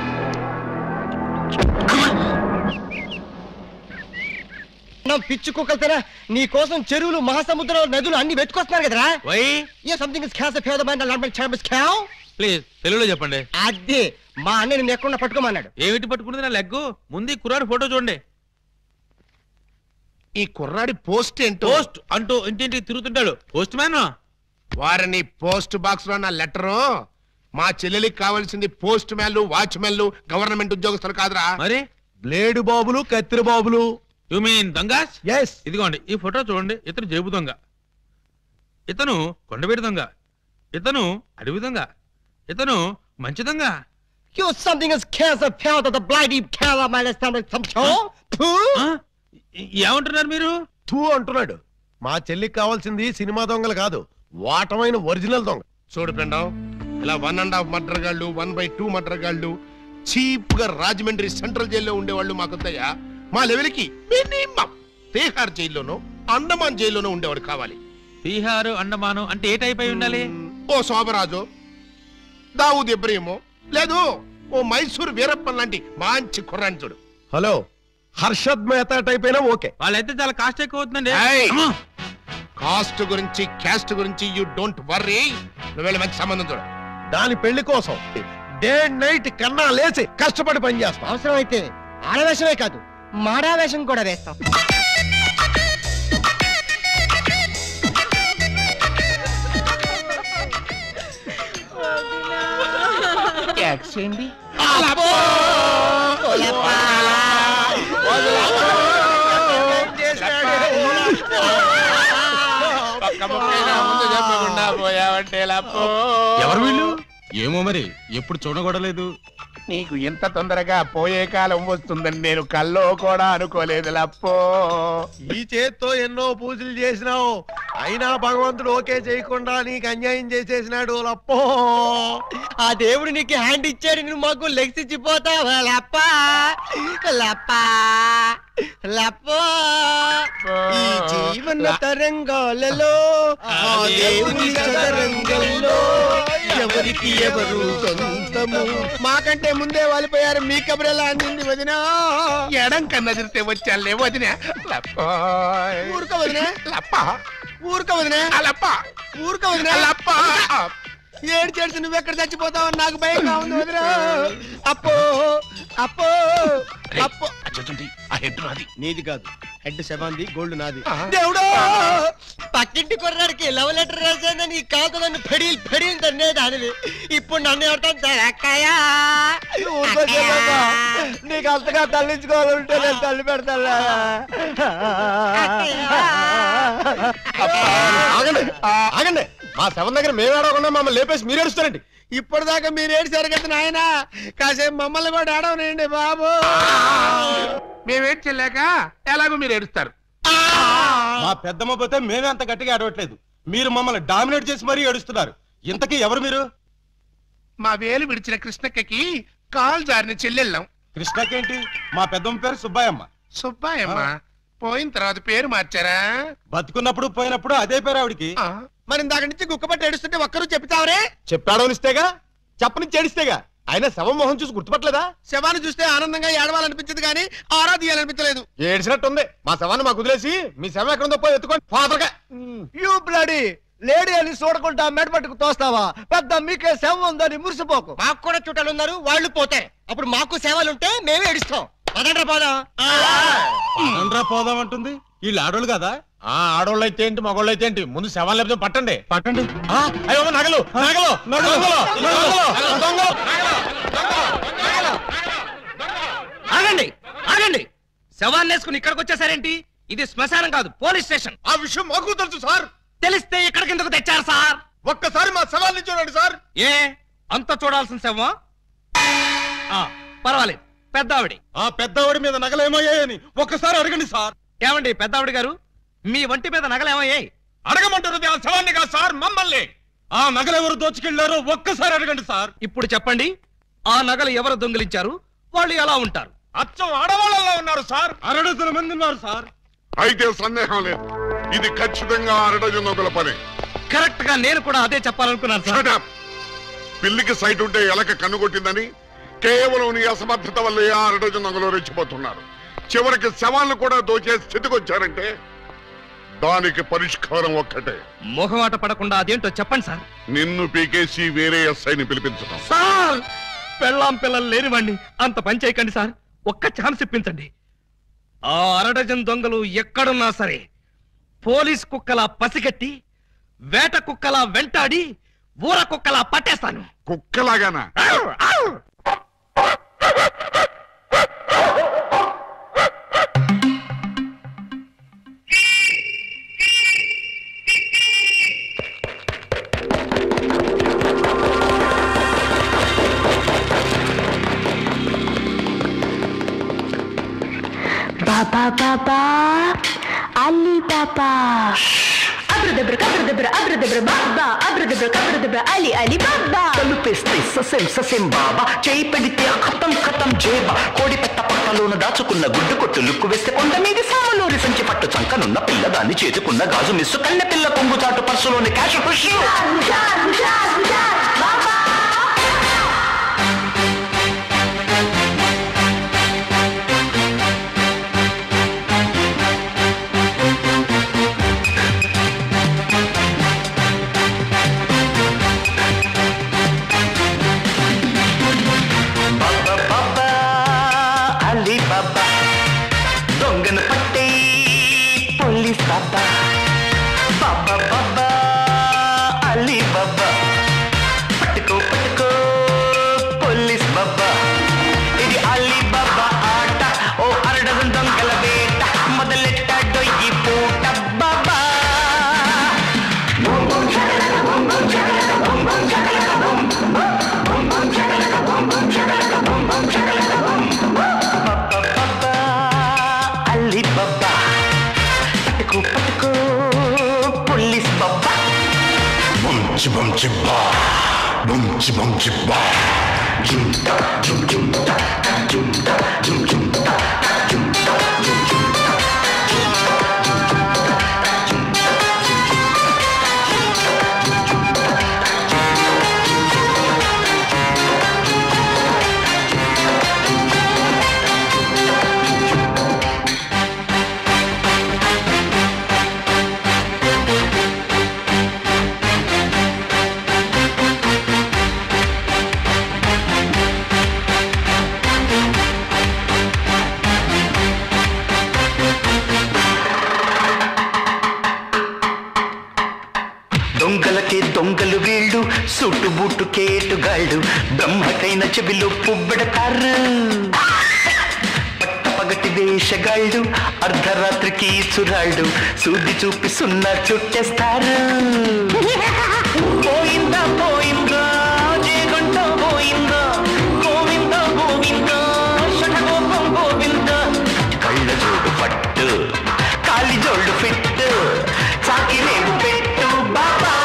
నా పిచ్చి కుక్కలతేనా నీ కోసం చెరువులు మహాసముద్రాలు నదులు అన్ని వెతుకొస్తున్నారు కదరా వై ఏ సంథింగ్ ఇస్ క్యాస్ పేద బండ లాంటి చాంబస్ క్యావ్ ప్లీజ్ తెలుగులో చెప్పండి అదే మా అన్న నిన్ను ఎక్కడ పట్టుకోమన్నాడు ఏమిటి పట్టుకున్నది నా లెగ్గు ముందు ఈ కుర్రాడు ఫోటో చూడండి ఈ కుర్రాడి పోస్ట్ ఏంటో పోస్ట్ అంటూ ఇంటింటికి తిరుగుతుంటాడు పోస్ట్ మ్యాన్ వారిని పోస్ట్ బాక్స్ లో నా లెటరు మా చెల్లెలికి కావాల్సింది పోస్ట్ మ్యాన్లు వాచ్ మ్యాన్లు గవర్నమెంట్ ఉద్యోగస్తులు కాదురా మరి బ్లేడు బాబులు కత్తిరి బాబులు యు మీన్ దొంగాస్ ఎస్ ఇదిగోండి ఈ ఫోటో చూడండి ఇతను జేబు దొంగ ఇతను కొండవీడి దొంగ ఇతను అడవి దొంగ ఇతను మంచి దొంగ You something is cancer pound of the bloody cow of my stomach some show. ఆ? ఏ- ఏమంటున్నారు మీరు తూ అంటున్నాడు మా చెల్లికి కావాల్సింది సినిమా దొంగలు కాదు వాటమైన ఒరిజినల్ దొంగ చూడు ఫ్రెండ్ ఇలా వన్ అండ్ హాఫ్ మర్డర్ గాళ్ళు వన్ బై టూ మర్డర్ గాళ్ళు చీప్ గా రాజమండ్రి సెంట్రల్ జైల్లో ఉండేవాళ్ళు మాకొద్దయ్యా మా లెవెల్కి మినిమం తీహార్ జైల్లోనో అండమాన్ జైల్లోనో ఉండేవాడు కావాలి బీహారు అండమాను అంటే ఏ టైప్ అయి ఉండాలి ఓ శోభరాజు దావుద్ ఇబ్రహీమో లేదు ఓ మైసూర్ వీరప్పన్ లాంటి మంచి కుర్రాన్ని చూడు హలో హర్షద్ మెహతా టైప్ అయినా ఓకే వాళ్ళైతే చాలా కాస్ట్ ఎక్కువ అవుతుందండి ఏయ్! అమ్మా! కాస్ట్ గురించి క్యాస్ట్ గురించి యూ డోంట్ వర్రీ నువ్వు వెళ్ళి మంచి సంబంధం చూడు దాని పెళ్లి కోసం డే నైట్ కన్నా లేచి కష్టపడి పని చేస్తాం అవసరమైతే ఆడవేషమే కాదు మాడావేషం కూడా వేస్తాం రిలాక్స్ చేయండి పక్క ముక్కైనా ముందు చెప్పకుండా పోయావంటే లప్పు ఎవరు వీళ్ళు ఏమో మరి ఎప్పుడు చూడగొడలేదు నీకు ఎంత తొందరగా పోయే కాలం వస్తుందని నేను కల్లో కూడా అనుకోలేదు లప్పో ఈ చేత్తో ఎన్నో పూజలు చేసినావు అయినా భగవంతుడు ఓకే చేయకుండా నీకు అన్యాయం చేసేసినాడు లప్పో ఆ దేవుడు నీకు హ్యాండ్ ఇచ్చాడు నువ్వు మాకు లెగ్స్ ఇచ్చిపోతావా లప్ప లప్ప లప్ప ఈ జీవన తరంగాలలో ఆ దేవుని చదరంగంలో ఎవరికి ఎవరు సొంతము మాకంటే ముందే వాలిపోయారు మీ కబురెలా అందింది వదిన ఎడం కన్నదిరితే వచ్చాలే వదిన లప్పో ఊరుకో వదినా లప్ప ఊరుక వదినా ఆ లప్ప ఊరుక వదినా లప్ప ఏడు చేసి నువ్వు ఎక్కడ చచ్చిపోతావు నాకు భయంగా ఉంది వదినా అప్పో అప్పో అప్పో ఆ హెడ్ నాది నీది కాదు హెడ్ శవాంది గోల్డ్ నాది దేవుడు పక్కింటి కుర్రాడికి లవ్ లెటర్ రాశానని ఈ కాదు నన్ను ఫెడీల్ ఫెడీల్ తన్నే దానివి ఇప్పుడు నన్ను ఎవరితో అక్కయ్యా నీకు అంతగా తల్లించుకోవాలంటే నేను తల్లి పెడతా ఆగండి ఆగండి మా శవం దగ్గర మేము ఏడవకుండా మమ్మల్ని లేపేసి మీరు ఏడుస్తారండి ఇప్పటిదాకా మీరు ఏడిసారు కదా నాయన కాసేపు మమ్మల్ని కూడా ఏడవనండి బాబు మేమేం చెల్లాక ఎలాగో మీరు ఏడుస్తారు మా పెద్దమ్మ పోతే మేమే అంత గట్టిగా ఏడవట్లేదు మీరు మమ్మల్ని డామినేట్ చేసి మరీ ఏడుస్తున్నారు ఇంతకీ ఎవరు మీరు మా వేలు విడిచిన కృష్ణక్కకి కాల్ జారిన చెల్లెళ్ళం కృష్ణకేంటి మా పెద్దమ్మ పేరు సుబ్బాయమ్మ సుబ్బాయమ్మ పోయిన తర్వాత పేరు మార్చారా బతుకున్నప్పుడు పోయినప్పుడు అదే పేరు ఆవిడికి ఆ, మరి ఇందాక నుంచి కుక్క పట్టి ఏడుస్తుంటే ఒక్కరు చెప్తావరే చెప్పాడవనిస్తేగా చెప్పని చేడిస్తేగా ఆయన శవం మొహం చూసి గుర్తుపట్టలేదా శవాన్ని చూస్తే ఆనందంగా ఏడవాలనిపించింది కానీ ఆరా తీయాలనిపించలేదు ఏడిసినట్టుంది మా శవాన్ని మాకు వదిలేసి మీ శవం ఎక్కడుందో పోయి ఎత్తుకొని ఫాదర్గా యూ బ్లడీ లేడీ అని చూడకుండా మెడపట్టుకు తోస్తావా పెద్ద మీకే సేవ ఉందని మురిసిపోకు మాకు కూడా చుట్టాలు ఉన్నారు వాళ్ళు పోతారు అప్పుడు మాకు సేవలుంటే మేమే ఏడుస్తాం అదండ్రా పోదాం ఆంధ్రా పోదాం అంటుంది వీళ్ళు ఆడోళ్ళు కదా ఆ ఆడోళ్ళు అయితే ఏంటి మగోళ్ళు అయితే ఏంటి ముందు శవాలు లేకపోతే పట్టండి పట్టండి ఆ, అయ్యో నగలు నగలు నగలు నగలు దొంగలు ఆగండి ఆగండి శవాన్ని వేసుకుని ఇక్కడికి వచ్చేసారేంటి ఇది శ్మశానం కాదు పోలీస్ స్టేషన్ ఆ విషయం మాకు తెలుసు సార్ తెలిస్తే ఇక్కడికి ఎందుకు తెచ్చారు సార్ ఒక్కసారి మా శవాల్ని చూడండి సార్ ఏ అంత చూడాల్సిన శవమా ఆ, పర్వాలేదు పెద్దావిడి ఆ పెద్దవాడి మీద నగలు ఏమయ్యాయని ఒక్కసారి అడగండి సార్ ఏమండి పెద్దావిడి గారు మీ వంటి మీద నగలేమయ్యాయి అడగమంటున్నది ఆ శవాన్ని కాదు సార్ మమ్మల్ని ఆ నగలు ఎవరు దోచుకెళ్లారో ఒక్కసారి అడగండి సార్ ఇప్పుడు చెప్పండి ఆ నగలు ఎవరు దొంగిలించారు వాళ్ళు ఎలా ఉంటారు అచ్చం ఆడవాళ్ళలో ఉన్నారు సార్ అరడుతుల మంది ఉన్నారు సార్ అయితే సందేహం లేదు ఇది ఖచ్చితంగా అరడజన్ నొకల పని కరెక్ట్ గా నేను కూడా అదే చెప్పాలనుకున్నాను సార్ Shut up. పిల్లికి సైట్ ఉంటే ఎలక కన్ను కొట్టిందని కేవలం నీ అసమర్థత వల్లే ఆ అరడజన్ నొగలు రెచ్చిపోతున్నారు చివరికి శవాలను కూడా దోచే స్థితికి వచ్చారంటే దానికి పరిష్కారం ఒక్కటే మొహమాట పడకుండా అదేంటో చెప్పండి సార్ నిన్ను పీకేసి వేరే ఎస్ఐని పిలిపించడం సార్ పెళ్ళాం పిల్లలు లేనివ్వండి అంత పని చేయకండి సార్ ఒక్క ఛాన్స్ ఇప్పించండి ఆ అరడజన్ దొంగలు ఎక్కడున్నా సరే పోలీస్ కుక్కలా పసిగట్టి వేట కుక్కలా వెంటాడి ఊర కుక్కలా పట్టేస్తాను కుక్కలాగానా ఆవ్! ఆవ్! Baba baba, Ali baba. Abradabra, abradabra, abradabra, baba. Abradabra, abradabra, Ali, Ali baba. తలుపేస్తే ససేం ససేం బాబా చేయి పెడితే ఖతం ఖతం జేబా కోడి పెట్ట పక్కలోన దాచుకున్న గుడ్డు కొట్టు లుక్కు వేస్తే కొండ మీద సామలూరి సంచి పట్టు చంకనున్న పిల్ల దాన్ని చేతుకున్న గాజు మిస్సు కన్నె పిల్ల కొంగు చాటు పర్సులోని క్యాష్ ఖుషి Hushar, hushar, hushar, baba. బాబా బాబా అలీ బాబా దొంగను పట్టే పోలీస్ బాబా బాబా బాబా అలీ బాబా పట్టుకో పట్టుకో పోలీస్ చి బం చి బా బం చి బం చి బా జుమ్ ట జుమ్ జుమ్ ట జుమ్ ట జుమ్ జుమ్ ట జుమ్ ట జుమ్ జుమ్ ట దొంగలకే దొంగలు వీళ్ళు సుట్టు బుట్టు కేటుగాళ్ళు బ్రహ్మకైన చెవిలో పువ్వెడతారు పట్టపగటి వేషగాళ్ళు అర్ధరాత్రికి చురాళ్ళు సూది చూపి సున్నా చుట్టేస్తారు పోయిందా పోయిందా జేగంట పోయిందా గోవింద గోవింద షఠగోపం గోవింద కళ్ళ జోడు పట్టు కాలి జోళ్ళు ఫిట్టు చాకిరేవు పెట్టు బాబా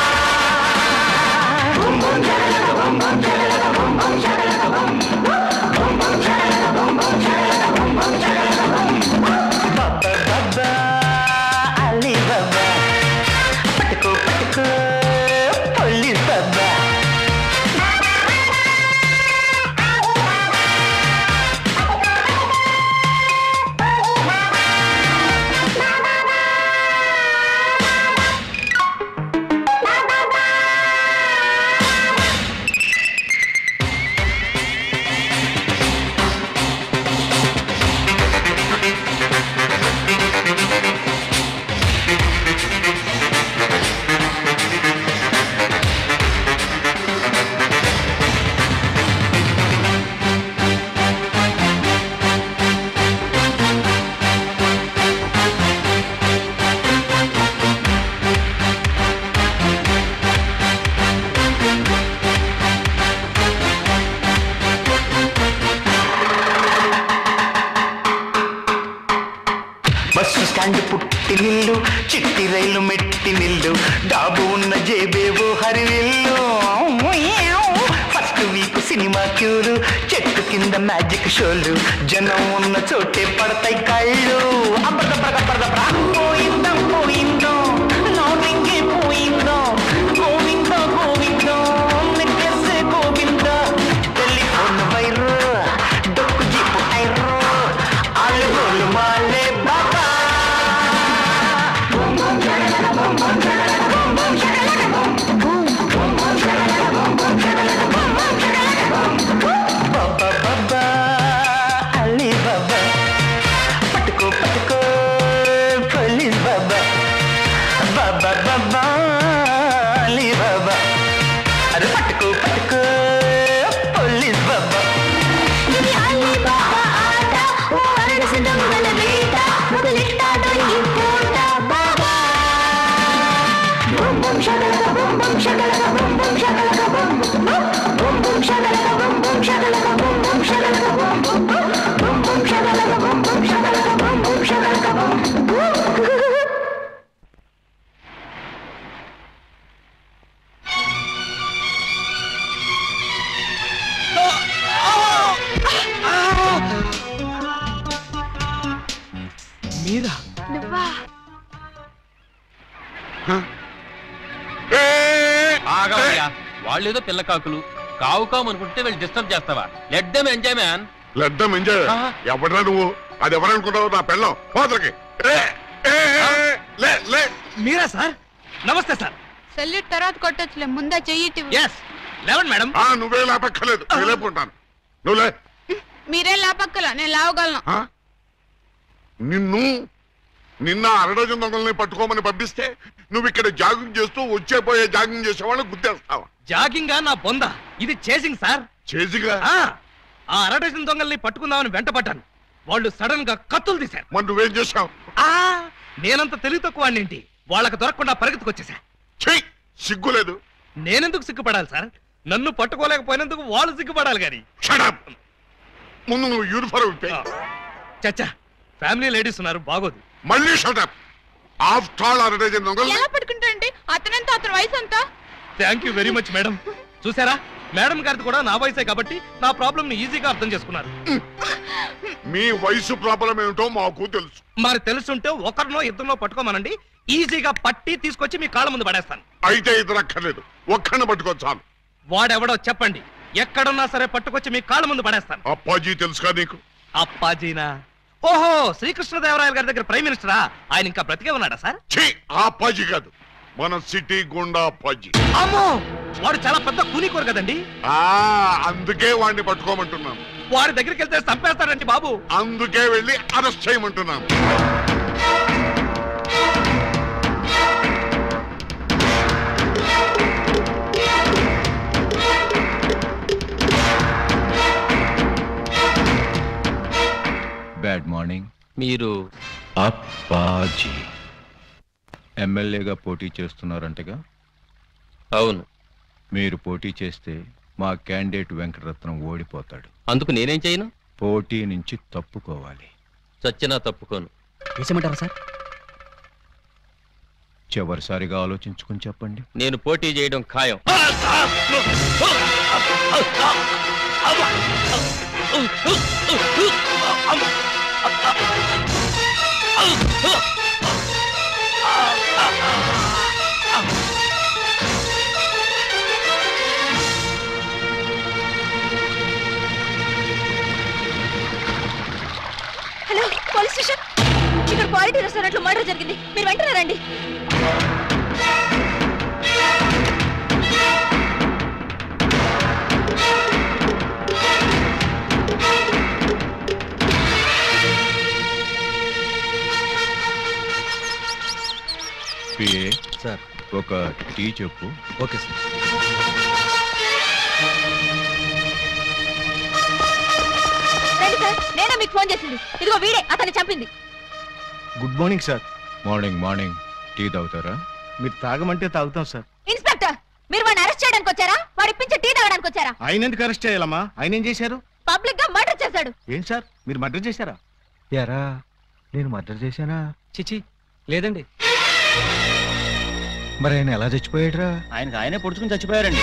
బాబా బాబా అలీ బాబా పట్టుకో పట్టుకో పోలీస్ బాబా బస్సు స్టాండ్ పుట్టి నిల్లు చిట్టి రైలు మెట్టి నిల్లు డాబు ఉన్న జేబేవో హరివిల్లు ఫస్ట్ వీక్ సినిమా క్యూలు చెట్టు కింద మ్యాజిక్ షోలు జనం ఉన్న చోటే పడతాయి కళ్ళు అబ్బదబ్బదబ్బదబ్బా. పోయిందా పోయిందో నౌరింగే పోయిందో Govinda Govinda necklace Govinda telephone wire డొక్కు జీపు ఐరు ఆలు గోలు మాలే బాబా బాబా బాబా అలీ బాబా పట్టుకో పట్టుకో పోలీస్ బాబా బాబా బాబా అలీ బాబా అరే పట్టుకో పట్టుకో పోలీస్ బాబా ఇది అలీ బాబా ఆట ఓ అరగస దొంగల వేట మొదలెట్టాడో ఈ పూట బాబా బుమ్ బుమ్ షగలగ బుమ్ బుమ్ షగలగ బుమ్ బుమ్ షగలగ బుమ్ బుమ్ బుమ్ షగలగ బుమ్ బుమ్ షగలగ బుమ్ బుమ్ షగలగ బుమ్ బుమ్ బుమ్ బుమ్ షగలగ బుమ్ బుమ్ షగలగ బుమ్ బుమ్ షగలగ బుమ్ మీరా నువ్వా ఆగవయ్యా వాళ్ళేదో పిల్ల కాకులు కావు కావు అనుకుంటే వీళ్ళు డిస్టర్బ్ చేస్తావా లెట్ దెమ్ ఎంజాయ్ మ్యాన్ లెద్దం ఎంజాయ్ ఎవడ్రా నువ్వు అది ఎవరనుకుంటావు నా పెళ్ళం పోతలకి లే లే మీరా సార్ నమస్తే సార్ సెల్యూట్ తర్వాత కొట్టొచ్చులే ముందా చెయ్యిటి ఎస్ లెవెన్ మేడం ఆ నువ్వే లేపక్కర్లేదు నేను లేపుకుంటాను నువ్వు లే మీరే లాపక్కల నేను లావగలను ఆ? నిన్ను నిన్న అరడజన్ దొంగల్ని పట్టుకోమని పంపిస్తే నువ్వు ఇక్కడ జాగింగ్ చేస్తూ వచ్చే పోయే జాగింగ్ చేసే వాళ్ళని గుర్తేస్తావా జాగింగ్ నా బొంద ఇది చేసింగ్ సార్ చేసిగా ఆ ఆ అరడజన్ దొంగల్ని పట్టుకుందామని వెంట పడ్డాను వాళ్ళు సడన్ గా కత్తులు తీశారు మరి నువ్వేం చేశావు ఆ నేనంత తెలివి తక్కువ ఏంటి వాళ్ళకి దొరకకుండా పరిగెత్తుకొచ్చేసా చెయ్యి సిగ్గులేదు నేనెందుకు సిగ్గుపడాలి సార్ నన్ను పట్టుకోలేకపోయినందుకు వాళ్ళు సిగ్గుపడాలి గాని షడప్ ముందు నువ్వు యూనిఫారం ఇప్పే చచ్చా ఫ్యామిలీ లేడీస్ ఉన్నారు బాగోదు మళ్ళీ షటప్ ఆఫ్టర్ ఆల్ అరడజన్ దొంగలు ఎలా పట్టుకుంటారంటే అతనంతా అతని వయసు అంతా thank you very much madam చూసారా మేడం గారిది కూడా నా వయసే కాబట్టి నా ప్రాబ్లం ని ఈజీగా అర్థం చేసుకున్నారు మీ వయసు ప్రాబ్లం ఏమిటో మాకు తెలుసు మరి తెలుసుంటే ఒకరినో ఇద్దరినో పట్టుకోమనండి ఈజీగా పట్టి తీసుకొచ్చి మీ కాళ్ళ ముందు పడేస్తాను అయితే ఇద్దరు అక్కర్లేదు ఒక్కడిని పట్టుకో చాలు వాడెవడో చెప్పండి ఎక్కడున్నా సరే పట్టుకొచ్చి మీ కాళ్ళ ముందు పడేస్తాను అప్పాజీ తెలుసుగా నీకు అప్పాజీనా ఓహో శ్రీకృష్ణదేవరాయల గారి దగ్గర ప్రైమ్ మినిస్టరా ఆయన ఇంకా బ్రతికే ఉన్నాడా సార్ ఛీ ఆ అప్పాజీ కాదు మన సిటీ గుండా అప్పాజీ అమ్మో వాడు చాలా పెద్ద కూలీకోరు కదండి ఆ అందుకే వాడిని పట్టుకోమంటున్నాను వాడి దగ్గరికి వెళ్తే చంపేస్తాడండి బాబు అందుకే వెళ్ళి అరెస్ట్ చేయమంటున్నాను బ్యాడ్ మార్నింగ్ మీరు అప్పాజీ ఎమ్మెల్యేగా పోటీ చేస్తున్నారంటగా అవును మీరు పోటీ చేస్తే మా క్యాండిడేట్ వెంకటరత్నం ఓడిపోతాడు అందుకు నేనేం చేయను పోటీ నుంచి తప్పుకోవాలి చచ్చినా తప్పుకోను వేసేమంటారా సార్ చివరిసారిగా ఆలోచించుకుని చెప్పండి నేను పోటీ చేయడం ఖాయం హలో పోలీస్ స్టేషన్ ఇక్కడ క్వాలిటీ రెస్టారెంట్ లో మర్డర్ జరిగింది మీరు వెంటనే రండి పిఏ సార్ ఒక టీ చెప్పు ఓకే సార్ రండి సార్ నేనే మీకు ఫోన్ చేసింది ఇదిగో వీడే అతన్ని చంపింది good morning sir morning morning tea తాగుతారా మీరు తాగమంటే తాగుతాం సార్ ఇన్స్పెక్టర్ మీరు వాడిని అరెస్ట్ చేయడానికి వచ్చారా వాడి ఇప్పించే టీ తాగడానికి వచ్చారా ఆయన ఎందుకు అరెస్ట్ చేయాలమ్మా ఆయన ఏం చేశారు పబ్లిక్ గా మర్డర్ చేశాడు ఏం సార్ మీరు మర్డర్ చేశారా ఎరా నేను మర్డర్ చేశానా చిచి లేదండి మరి ఆయన ఎలా చచ్చిపోయాడురా ఆయనకు ఆయనే పొడుచుకుని చచ్చిపోయారండి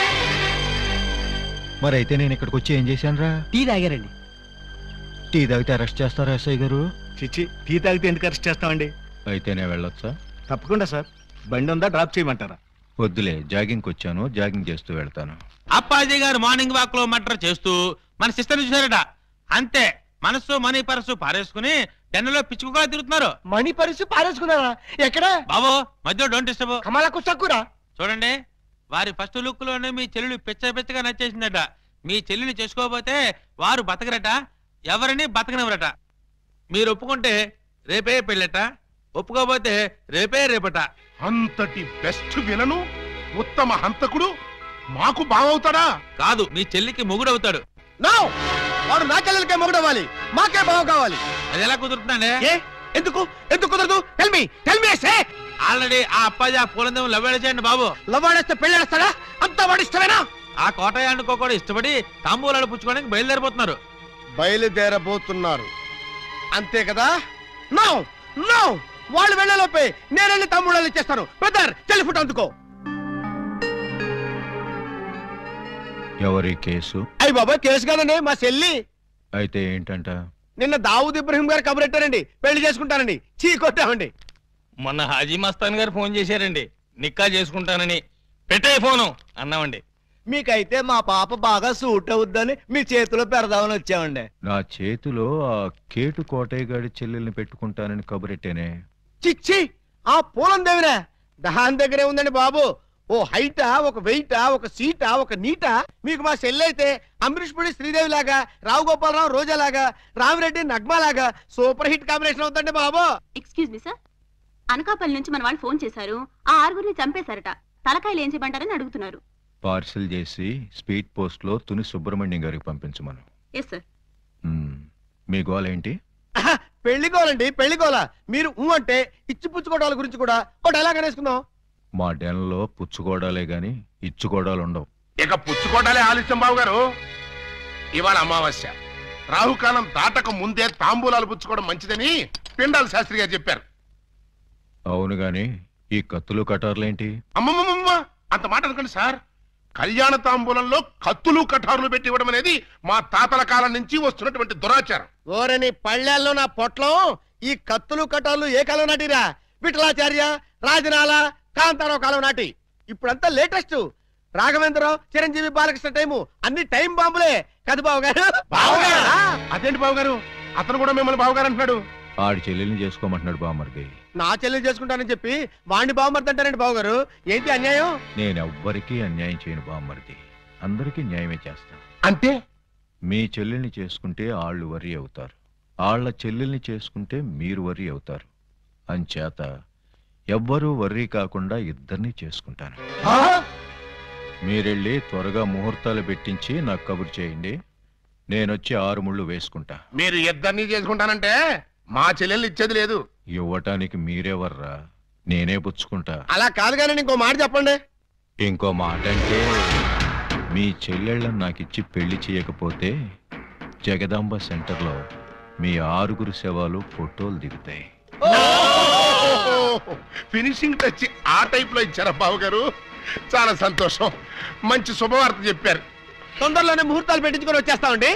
మరి అయితే నేను ఇక్కడికి వచ్చి ఏం చేశానురా టీ తాగారండి టీ తాగితే అరెస్ట్ చేస్తారా ఎస్ఐ గారు చిచ్చి టీ తాగితే ఎందుకు అరెస్ట్ చేస్తామండి అయితే నేను వెళ్ళొచ్చా తప్పకుండా సార్ బండి ఉందా డ్రాప్ చేయమంటారా వద్దులే జాగింగ్కి వచ్చాను జాగింగ్ చేస్తూ వెళ్తాను అప్పాజీ గారు మార్నింగ్ వాక్ లో మటర్ చేస్తూ మన సిస్టర్ చూసారట అంతే మనసు మనీ పరసు పారేసుకుని టెన్నులో పిచ్చుకుగా తిరుగుతున్నారు మణి పరిస్థితి పారేసుకున్నారా ఎక్కడ బాబు మధ్యలో డోంట్ డిస్టర్బ్ కమలకు చక్కురా చూడండి వారి ఫస్ట్ లుక్ లోనే మీ చెల్లెలు పిచ్చ పిచ్చగా నచ్చేసిందట మీ చెల్లిని చేసుకోకపోతే వారు బతకరట ఎవరిని బతకనివ్వరట మీరు ఒప్పుకుంటే రేపే పెళ్ళట ఒప్పుకోకపోతే రేపే రేపట అంతటి బెస్ట్ విలను ఉత్తమ హంతకుడు మాకు బావవుతాడా కాదు మీ చెల్లికి మొగుడవుతాడు నో వాడు నా చెల్లెలకే మొగుడవ్వాలి మాకే బావ కావాలి అది ఎలా కుదురుతుందండి ఏ ఎందుకు ఎందుకు కుదరదు tell me tell me say already ఆ అప్పాజీ ఆ పూలందేమో లవ్వేడ చేయండి బాబు లవ్వాడేస్తే పెళ్ళేస్తాడా అంతా వాడి ఇష్టమేనా ఆ కోటయానుకో కూడా ఇష్టపడి తాంబూలాలు పుచ్చుకోవడానికి బయలుదేరిపోతున్నారు బయలుదేరబోతున్నారు అంతే కదా నో నో వాళ్ళు వెళ్ళలోపే నేను వెళ్ళి తమ్ముళ్ళు ఇచ్చేస్తాను బ్రదర్ టెలిఫోన్ అందుకో ఎవరి కేసు అయ్యి బాబా కేసు కాదండి మా చెల్లి అయితే ఏంటంట నిన్న దావుద్ ఇబ్రహీం గారు కబురెట్టారండి పెళ్లి చేసుకుంటానండి చీ కొట్టామండి మొన్న హాజీ మస్తాన్ గారు ఫోన్ చేశారండి నిక్కా చేసుకుంటానని పెట్టే ఫోను అన్నామండి మీకైతే మా పాప బాగా సూట్ అవుద్దని మీ చేతిలో పెడదామని వచ్చామండి నా చేతిలో ఆ కేటు కోటయ్య గారి చెల్లెల్ని పెట్టుకుంటానని కబురెట్టేనే చిచ్చి ఆ పూలం దేవిరా దాని దగ్గరే ఉందండి బాబు ఓ హైటా ఒక వెయిటా ఒక సీటా ఒక నీటా మీకు మా సెల్ అయితే అమరీష్ పుడి శ్రీదేవి లాగా రావు గోపాలరావు రోజా లాగా రామిరెడ్డి నగ్మా లాగా సూపర్ హిట్ కాంబినేషన్ అవుతుందండి బాబు ఎక్స్క్యూజ్ మీ సార్ అనకాపల్లి నుంచి మన వాళ్ళు ఫోన్ చేశారు ఆ ఆరుగురిని చంపేశారట తలకాయలు ఏం చేయమంటారని అడుగుతున్నారు పార్సిల్ చేసి స్పీడ్ పోస్ట్ లో తుని సుబ్రహ్మణ్యం గారికి పంపించమను ఎస్ సార్ మ్మ్. మీ గోల్ ఏంటి పెళ్లికోవాలండి పెళ్లికోవాల మీరు ఊ అంటే ఇచ్చి పుచ్చుకోవడాల గురించి కూడా ఒక డైలాగ్ అనేసుకుందాం మా డెన్లో పుచ్చుకోవడాలే గాని ఇచ్చుకోవడాలు ఉండవు ఇక పుచ్చుకోవడాలే ఆలస్యం బాబు గారు ఇవాళ అమావాస్య రాహుకాలం దాటక ముందే తాంబూలాలు పుచ్చుకోవడం మంచిదని పిండాల శాస్త్రి గారు చెప్పారు అవును గాని ఈ కత్తులు కటార్లేంటి అమ్మమ్మమ్మ అంత మాట అనుకోండి సార్ కళ్యాణ తాంబూలంలో కత్తులు కఠారులు పెట్టి ఇవ్వడం అనేది మా తాతల కాలం నుంచి వస్తున్నటువంటి దురాచారం ఓరని పళ్ళెల్లో నా పొట్లం ఈ కత్తులు కటాలు ఏ కాలం నాటిరా విఠలాచార్య రాజనాల కాంతారావు కాలం నాటి ఇప్పుడంతా లేటెస్ట్ రాఘవేంద్రరావు చిరంజీవి బాలకృష్ణ టైము అన్ని టైం బాంబులే కదా బాబు గారు అదేంటి బాబు గారు అతను కూడా మిమ్మల్ని బావగారు అంటున్నాడు ఆడి చెల్లెల్ని చేసుకోమంటున్నాడు బామ్మర్ది నా చెల్లెలు చేసుకుంటానని చెప్పి వాణ్ణి బాగుమర్దంటారండి బాబు గారు ఏంటి అన్యాయం నేను ఎవ్వరికీ అన్యాయం చేయను బామ్మర్ది అందరికీ న్యాయమే చేస్తాను అంటే మీ చెల్లెల్ని చేసుకుంటే ఆళ్ళు వరి అవుతారు ఆళ్ల చెల్లెల్ని చేసుకుంటే మీరు వరి అవుతారు అంచేత ఎవ్వరూ వర్రీ కాకుండా ఇద్దరిని చేసుకుంటాను మీరెళ్ళి త్వరగా ముహూర్తాలు పెట్టించి నాకు కబురు చేయండి నేనొచ్చి ఆరు ముళ్ళు వేసుకుంటా మీరు ఇద్దరిని చేసుకుంటానంటే మా చెల్లెల్ని ఇచ్చేది లేదు ఇవ్వటానికి మీరెవర్రా నేనే పుచ్చుకుంటా అలా కాదు కానీ ఇంకో మాట చెప్పండి ఇంకో మాట అంటే మీ చెల్లెళ్ళని నాకిచ్చి పెళ్లి చేయకపోతే జగదాంబ సెంటర్లో మీ ఆరుగురు శవాలు ఫోటోలు దిగుతాయి ఫినిషింగ్ టచ్ ఆ టైప్ లో ఇచ్చారా బాబు గారు చాలా సంతోషం మంచి శుభవార్త చెప్పారు తొందరలోనే ముహూర్తాలు పెట్టించుకొని వచ్చేస్తామండి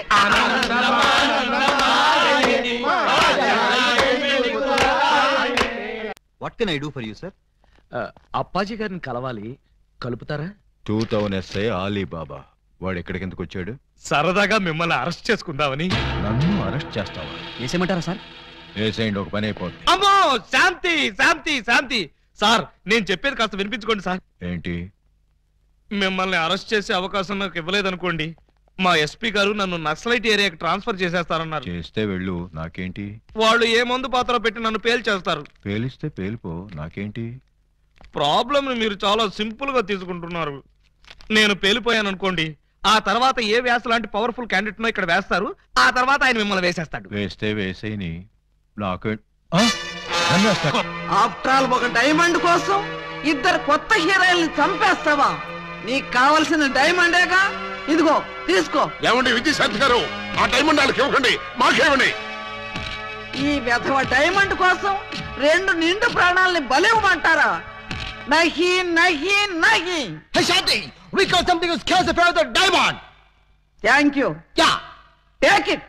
what can I do for you sir Appaji గారిని కలవాలి కలుపుతారా టూ థౌజండ్ ఎస్ఐ ఆలీబాబా వాడు ఎక్కడికి ఎందుకు వచ్చాడు సరదాగా మిమ్మల్ని అరెస్ట్ చేసుకుందామని నన్ను అరెస్ట్ చేస్తావా వేసేయమంటారా సార్ వేసేయండి ఒక పని అయిపోతుంది అమ్మో శాంతి శాంతి శాంతి సార్ నేను చెప్పేది కాస్త వినిపించుకోండి సార్ ఏంటి మిమ్మల్ని అరెస్ట్ చేసే అవకాశం నాకు ఇవ్వలేదనుకోండి మా ఎస్పీ గారు నన్ను నక్సలైట్ ఏరియాకి ట్రాన్స్ఫర్ చేసేస్తారన్నారు చేస్తే వెళ్ళు నాకేంటి వాళ్ళు ఏ మందు పాత్ర పెట్టి నన్ను పేల్చేస్తారు పేలిస్తే పేలిపో నాకేంటి ప్రాబ్లం మీరు చాలా సింపుల్ గా తీసుకుంటున్నారు నేను పేలిపోయాను అనుకోండి ఆ తర్వాత ఏ వ్యాస లాంటి పవర్ఫుల్ క్యాండిడేట్ ఇక్కడ వేస్తారు ఆ తర్వాత ఆయన మిమ్మల్ని వేసేస్తాడు వేస్తే వేసేయని నాకే ఆ? నన్ను వేస్తాడు. ఆఫ్టర్ ఆల్ ఒక డైమండ్ కోసం ఇద్దరు కొత్త హీరోయిల్ని చంపేస్తావా నీకు కావలసిన డైమండేగా ఇదిగో తీసుకో ఏమండి విద్యాశాంతి గారు ఆ డైమండ్ వాళ్ళకి ఇవ్వకండి మాకేమండి ఈ వెధవ డైమండ్ కోసం రెండు నిండు ప్రాణాలని బలివ్వమంటారా నహి నహి నహి Hey Shanti, we got something to scare the the diamond. Thank you Yeah. Take it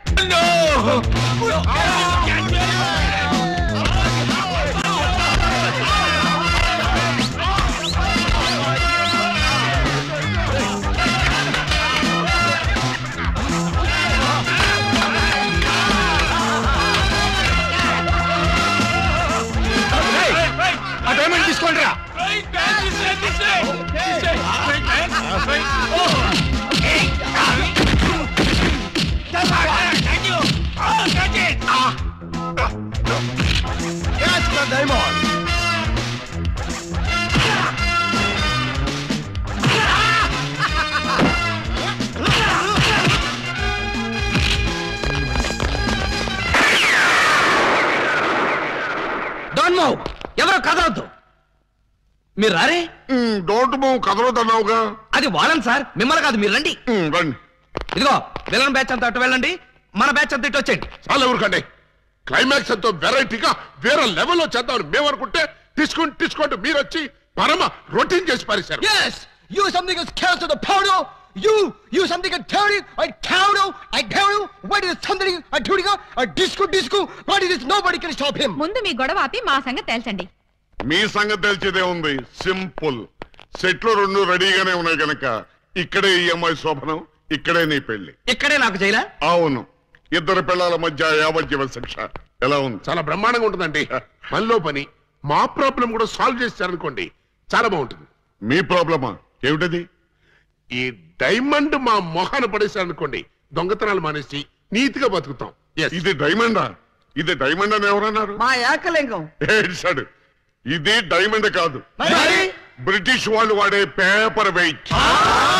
ఆ డైమండ్ తీసుకోండి రా Catch the diamond. Don't move ఎవరో కదలొద్దు మీరు రారే డోంట్ మూవ్ కదలదన్నావుగా అది వాళ్ళని సార్ మిమ్మల్ని కాదు మీరు రండి రండి ఇదిగో విలన్ బ్యాచ్ అంతా అటు వెళ్ళండి మన బ్యాచ్ అంతా ఇటు వచ్చేయండి చాలా ఊరుకండి క్లైమాక్స్ ఎంతో వెరైటీగా వేరే లెవెల్లో చేద్దామని మేము అనుకుంటే తీసుకుని తీసుకుంటూ మీరు వచ్చి పరమ రొటీన్ చేసి పారేశారు Yes, you something is chaos to the powder. You, you something a terry, I counter, I counter. What is something a doing a disco disco? What is this? Nobody can stop him. ముందు మీ గొడవ ఆపి మా సంగతి తేల్చండి మీ సంగతి తెలిసేదే ఉంది simple సెట్లు రెండు రెడీగానే ఉన్నాయి గనక ఇక్కడే ఈ అమ్మాయి శోభనం ఇక్కడే నీ పెళ్లి ఇక్కడే నాకు చేయలే అవును ఇద్దరు పిల్లల మధ్య యావజ్జీవ శిక్ష ఎలా ఉంది చాలా బ్రహ్మాండంగా ఉంటుందండి పనిలో పని మా ప్రాబ్లం కూడా సాల్వ్ చేస్తారనుకోండి చాలా బాగుంటుంది మీ ప్రాబ్లమా ఏమిటది ఈ డైమండ్ మా మొహాన పడేశారనుకోండి దొంగతనాలు మానేసి నీతిగా బతుకుతాం ఇది డైమండా ఇది డైమండ్ అని ఎవరన్నారు మా ఏకలింగం ఏడ్చాడు ఇది డైమండ్ కాదు బ్రిటిష్ వాళ్ళు వాడే పేపర్ వెయిట్